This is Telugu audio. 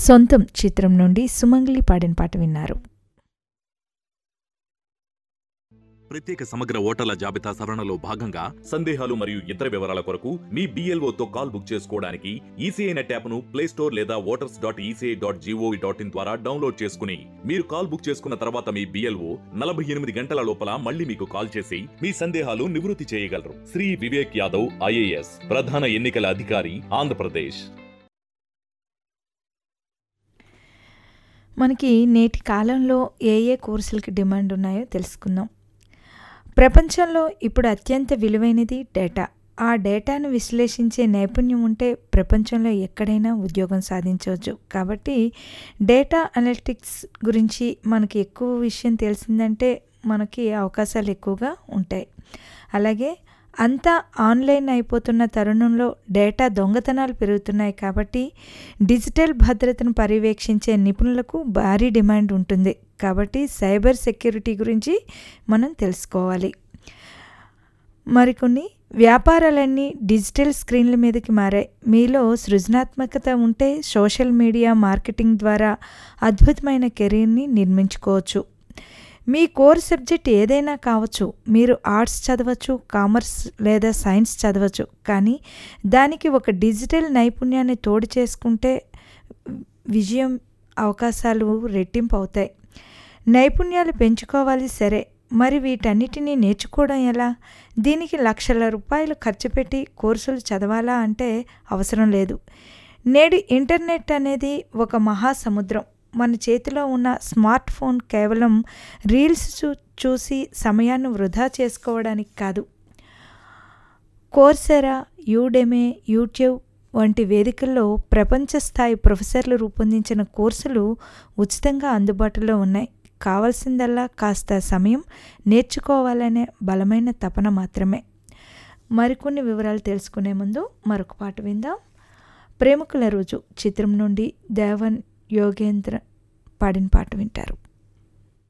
సొంతం చిత్రం నుండి సుమంగ్లి పాడిన పాట విన్నారు ప్రత్యేక సమగ్ర ఓటర్ల జాబితా సవరణలో భాగంగా సందేహాలు మరియు ఇతర వివరాల కొరకు మీ బీఎల్ఓతో కాల్ బుక్ చేసుకోవడానికి ఈసీఐ నెట్ యాప్ను ప్లే స్టోర్ లేదా voters dot ECI dot G O V dot in ద్వారా డౌన్లోడ్ చేసుకుని మీరు కాల్ బుక్ చేసుకున్న తర్వాత మీ బీఎల్ఓ నలభై ఎనిమిది గంటల లోపల మళ్ళీ మీకు కాల్ చేసి మీ సందేహాలు నివృత్తి చేయగలరు శ్రీ వివేక్ యాదవ్ ఐఏఎస్ ప్రధాన ఎన్నికల అధికారి ఆంధ్రప్రదేశ్ మనకి నేటి కాలంలో ఏ ఏ కోర్సులకి డిమాండ్ ఉన్నాయో తెలుసుకుందాం ప్రపంచంలో ఇప్పుడు అత్యంత విలువైనది డేటా ఆ డేటాను విశ్లేషించే నైపుణ్యం ఉంటే ప్రపంచంలో ఎక్కడైనా ఉద్యోగం సాధించవచ్చు కాబట్టి డేటా అనలిటిక్స్ గురించి మనకి ఎక్కువ విషయం తెలిసిందంటే మనకి అవకాశాలు ఎక్కువగా ఉంటాయి అలాగే అంతా ఆన్లైన్ అయిపోతున్న తరుణంలో డేటా దొంగతనాలు పెరుగుతున్నాయి కాబట్టి డిజిటల్ భద్రతను పర్యవేక్షించే నిపుణులకు భారీ డిమాండ్ ఉంటుంది కాబట్టి సైబర్ సెక్యూరిటీ గురించి మనం తెలుసుకోవాలి మరికొన్ని వ్యాపారాలన్నీ డిజిటల్ స్క్రీన్ల మీదకి మారాయి మీలో సృజనాత్మకత ఉంటే సోషల్ మీడియా మార్కెటింగ్ ద్వారా అద్భుతమైన కెరీర్ని నిర్మించుకోవచ్చు మీ కోర్ సబ్జెక్ట్ ఏదైనా కావచ్చు మీరు ఆర్ట్స్ చదవచ్చు కామర్స్ లేదా సైన్స్ చదవచ్చు కానీ దానికి ఒక డిజిటల్ నైపుణ్యాన్ని తోడు చేసుకుంటే విజయం అవకాశాలు రెట్టింపు అవుతాయి నైపుణ్యాలు పెంచుకోవాలి సరే మరి వీటన్నిటినీ నేర్చుకోవడం ఎలా దీనికి లక్షల రూపాయలు ఖర్చు పెట్టి కోర్సులు చదవాలా అంటే అవసరం లేదు నేడు ఇంటర్నెట్ అనేది ఒక మహాసముద్రం మన చేతిలో ఉన్న స్మార్ట్ ఫోన్ కేవలం రీల్స్ చూ చూసి సమయాన్ని వృధా చేసుకోవడానికి కాదు కోర్సెరా యూడెమే యూట్యూబ్ వంటి వేదికల్లో ప్రపంచ స్థాయి ప్రొఫెసర్లు రూపొందించిన కోర్సులు ఉచితంగా అందుబాటులో ఉన్నాయి కావాల్సిందల్లా కాస్త సమయం నేర్చుకోవాలనే బలమైన తపన మాత్రమే మరికొన్ని వివరాలు తెలుసుకునే ముందు మరొక పాట విందాం ప్రేమికుల రోజు చిత్రం నుండి దేవన్ యోగేంద్ర పాడిన పాట వింటారు